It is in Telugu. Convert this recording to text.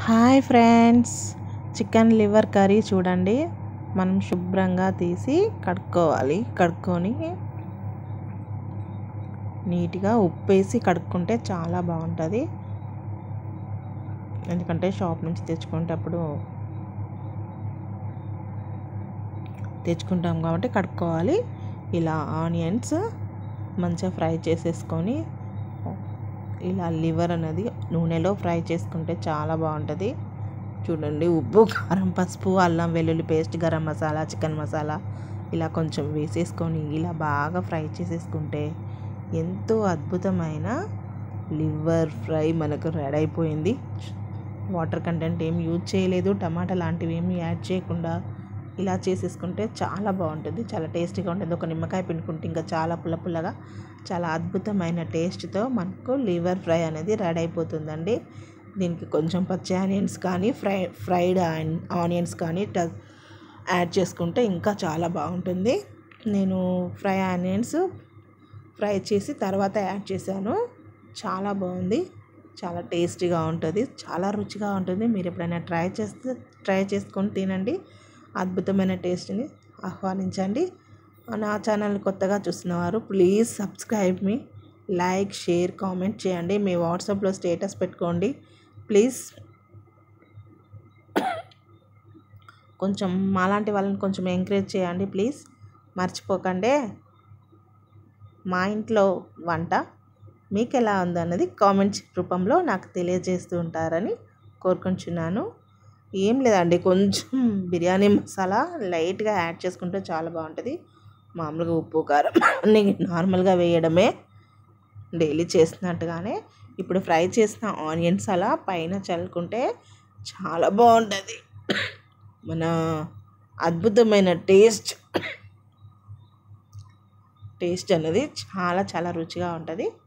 hi friends chicken liver curry చూడండి మనం శుభ్రంగా తీసి కడుక్కోవాలి కడుక్కొని నీట్గా ఉప్పు వేసి కడుక్కుంటే చాలా బాగుంటుంది ఎందుకంటే షాప్ నుంచి తెచ్చుకునేటప్పుడు తెచ్చుకుంటాం కాబట్టి కడుక్కోవాలి ఇలా ఆనియన్స్ మంచిగా ఫ్రై చేసేసుకొని ఇలా లివర్ అనేది నూనెలో ఫ్రై చేసుకుంటే చాలా బాగుంటుంది చూడండి ఉప్పు కారం పసుపు అల్లం వెల్లుల్లి పేస్ట్ గరం మసాలా చికెన్ మసాలా ఇలా కొంచెం వేసేసుకొని ఇలా బాగా ఫ్రై చేసేసుకుంటే ఎంతో అద్భుతమైన లివర్ ఫ్రై మనకు రెడీ అయిపోయింది వాటర్ కంటెంట్ ఏం యూజ్ చేయలేదు టమాటా లాంటివి ఏమి యాడ్ చేయకుండా ఇలా చేసేసుకుంటే చాలా బాగుంటుంది చాలా టేస్టీగా ఉంటుంది ఒక నిమ్మకాయ పిండుకుంటే ఇంకా చాలా పుల్ల పుల్లగా చాలా అద్భుతమైన టేస్ట్తో మనకు లివర్ ఫ్రై అనేది రెడీ అయిపోతుందండి దీనికి కొంచెం పచ్చి ఆనియన్స్ కానీ ఫ్రై ఫ్రైడ్ ఆనియన్స్ కానీ యాడ్ చేసుకుంటే ఇంకా చాలా బాగుంటుంది నేను ఫ్రై ఆనియన్స్ ఫ్రై చేసి తర్వాత యాడ్ చేశాను చాలా బాగుంది చాలా టేస్టీగా ఉంటుంది చాలా రుచిగా ఉంటుంది మీరు ఎప్పుడైనా ట్రై చేస్తే ట్రై చేసుకొని తినండి అద్భుతమైన టేస్ట్ని ఆహ్వానించండి నా ఛానల్ కొత్తగా చూస్తున్నవారు ప్లీజ్ సబ్స్క్రైబ్ మీ లైక్ షేర్ కామెంట్ చేయండి మీ వాట్సాప్లో స్టేటస్ పెట్టుకోండి ప్లీజ్ కొంచెం మాలాంటి వాళ్ళని కొంచెం ఎంకరేజ్ చేయండి ప్లీజ్ మర్చిపోకండి మా ఇంట్లో వంట మీకు ఎలా ఉందన్నది కామెంట్స్ రూపంలో నాకు తెలియజేస్తూ ఉంటారని కోరుకుంటున్నాను ఏం లేదండి కొంచెం బిర్యానీ మసాలా లైట్గా యాడ్ చేసుకుంటే చాలా బాగుంటుంది మామూలుగా ఉప్పు కారం అన్ని నార్మల్గా వేయడమే డైలీ చేస్తున్నట్టుగానే ఇప్పుడు ఫ్రై చేసిన ఆనియన్స్ అలా పైన చల్లుకుంటే చాలా బాగుంటుంది మన అద్భుతమైన టేస్ట్ టేస్ట్ అనేది చాలా చాలా రుచిగా ఉంటుంది